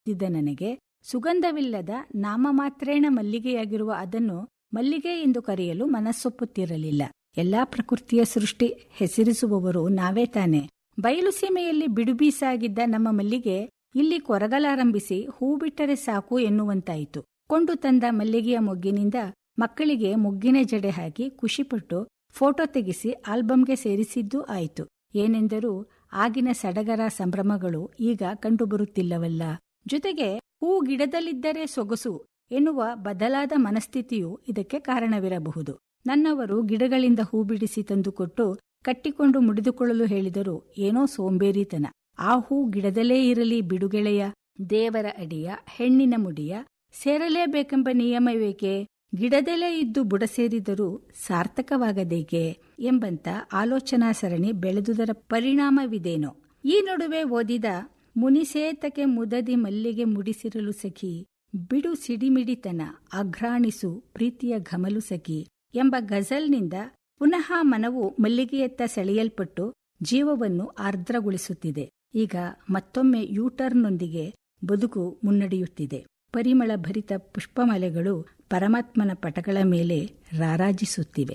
ಇದ್ದ ನನಗೆ ಸುಗಂಧವಿಲ್ಲದ ನಾಮಮಾತ್ರೇಣ ಮಲ್ಲಿಗೆಯಾಗಿರುವ ಅದನ್ನು ಮಲ್ಲಿಗೆ ಎಂದು ಕರೆಯಲು ಮನಸ್ಸೊಪ್ಪುತ್ತಿರಲಿಲ್ಲ ಎಲ್ಲಾ ಪ್ರಕೃತಿಯ ಸೃಷ್ಟಿ ಹೆಸರಿಸುವವರು ನಾವೇ ತಾನೆ ಬಯಲು ಸೀಮೆಯಲ್ಲಿ ಬಿಡುಬೀಸಾಗಿದ್ದ ನಮ್ಮ ಮಲ್ಲಿಗೆ ಇಲ್ಲಿ ಕೊರಗಲಾರಂಭಿಸಿ ಹೂ ಬಿಟ್ಟರೆ ಸಾಕು ಎನ್ನುವಂತಾಯಿತು ಕೊಂಡು ತಂದ ಮಲ್ಲಿಗೆಯ ಮೊಗ್ಗಿನಿಂದ ಮಕ್ಕಳಿಗೆ ಮೊಗ್ಗಿನ ಜಡೆ ಹಾಕಿ ಖುಷಿಪಟ್ಟು ಫೋಟೋ ತೆಗೆಸಿ ಆಲ್ಬಂಗೆ ಸೇರಿಸಿದ್ದೂ ಆಯಿತು ಏನೆಂದರೂ ಆಗಿನ ಸಡಗರ ಸಂಭ್ರಮಗಳು ಈಗ ಕಂಡುಬರುತ್ತಿಲ್ಲವಲ್ಲ ಜೊತೆಗೆ ಹೂ ಗಿಡದಲ್ಲಿದ್ದರೆ ಸೊಗಸು ಎನ್ನುವ ಬದಲಾದ ಮನಸ್ಥಿತಿಯು ಇದಕ್ಕೆ ಕಾರಣವಿರಬಹುದು ನನ್ನವರು ಗಿಡಗಳಿಂದ ಹೂ ಬಿಡಿಸಿ ತಂದುಕೊಟ್ಟು ಕಟ್ಟಿಕೊಂಡು ಮುಡಿದುಕೊಳ್ಳಲು ಹೇಳಿದರು ಏನೋ ಸೋಂಬೇರಿತನ ಆ ಹೂ ಗಿಡದಲ್ಲೇ ಇರಲಿ ಬಿಡುಗೆಳೆಯ ದೇವರ ಅಡಿಯ ಹೆಣ್ಣಿನ ಮುಡಿಯ ಸೇರಲೇಬೇಕೆಂಬ ನಿಯಮವೇಕೆ ಗಿಡದಲ್ಲೇ ಇದ್ದು ಬುಡ ಸೇರಿದರೂ ಸಾರ್ಥಕವಾಗದೇಕೆ ಎಂಬಂತ ಆಲೋಚನಾ ಸರಣಿ ಬೆಳೆದುದರ ಪರಿಣಾಮವಿದೇನೋ ಈ ನಡುವೆ ಓದಿದ ಮುನಿಸೇತಕ್ಕೆ ಮುದದಿ ಮಲ್ಲಿಗೆ ಮುಡಿಸಿರಲು ಸಖಿ ಬಿಡು ಸಿಡಿಮಿಡಿತನ ಅಘ್ರಾಣಿಸು ಪ್ರೀತಿಯ ಘಮಲು ಸಖಿ ಎಂಬ ಗಜಲ್ನಿಂದ ಪುನಃ ಮನವು ಮಲ್ಲಿಗೆಯತ್ತ ಸೆಳೆಯಲ್ಪಟ್ಟು ಜೀವವನ್ನು ಆರ್ದ್ರಗೊಳಿಸುತ್ತಿದೆ ಈಗ ಮತ್ತೊಮ್ಮೆ ಯೂಟರ್ನ್ನೊಂದಿಗೆ ಬದುಕು ಮುನ್ನಡೆಯುತ್ತಿದೆ ಪರಿಮಳ ಭರಿತ ಪುಷ್ಪಮಲೆಗಳು ಪರಮಾತ್ಮನ ಪಟಗಳ ಮೇಲೆ ರಾರಾಜಿಸುತ್ತಿವೆ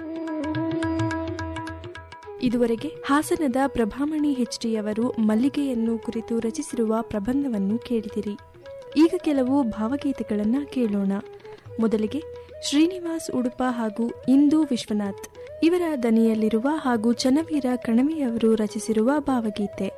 ಇದುವರೆಗೆ ಹಾಸನದ ಪ್ರಭಾಮಣಿ ಹೆಚ್ಡಿಯವರು ಮಲ್ಲಿಗೆಯನ್ನು ಕುರಿತು ರಚಿಸಿರುವ ಪ್ರಬಂಧವನ್ನು ಕೇಳಿದಿರಿ ಈಗ ಕೆಲವು ಭಾವಗೀತೆಗಳನ್ನ ಕೇಳೋಣ ಮೊದಲಿಗೆ ಶ್ರೀನಿವಾಸ್ ಉಡುಪ ಹಾಗೂ ಇಂದು ವಿಶ್ವನಾಥ್ ಇವರ ದನಿಯಲ್ಲಿರುವ ಹಾಗೂ ಚನ್ನವೀರ ಕಣವಿಯವರು ರಚಿಸಿರುವ ಭಾವಗೀತೆ